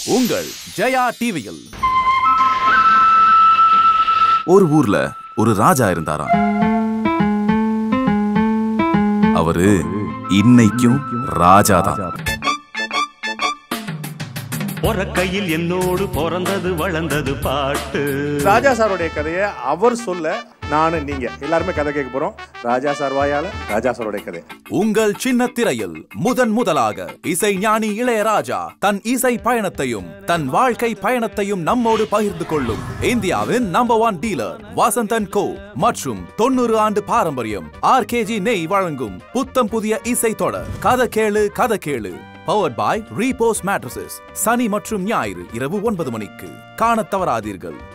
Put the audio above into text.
உங்கள் ஜெயா டிவியில் ஒரு ஊர்ல ஒரு ராஜா இருந்தாராம் அவரு இன்னைக்கும் ராஜா தான் பொறக்கையில் என்னோடு பிறந்தது வளர்ந்தது பாட்டு ராஜா சாருடைய கதையை அவர் சொல்ல நானு நீங்க எல்லாருமே கதை கேட்க போறோம் ராஜா சார் வாயால ராஜா சாருடைய கதை உங்கள் சின்ன திரையில் முதன் முதலாக இசை ஞானி இளையராஜா தன் இசை பயணத்தையும் தன் வாழ்க்கை பயணத்தையும் நம்மோடு பகிர்ந்து கொள்ளும் இந்தியாவின் number one dealer Vasanth and co மற்றும் தொண்ணூறு ஆண்டு பாரம்பரியம் ஆர்கேஜி நெய் வழங்கும் புத்தம் புதிய இசை தொடர் கதை கேளு கதை கேளு பவர்ட் பாய் ரீபோஸ் மேட்ரஸஸ் சனி மற்றும் ஞாயிறு இரவு ஒன்பது மணிக்கு காணத் தவறாதீர்கள்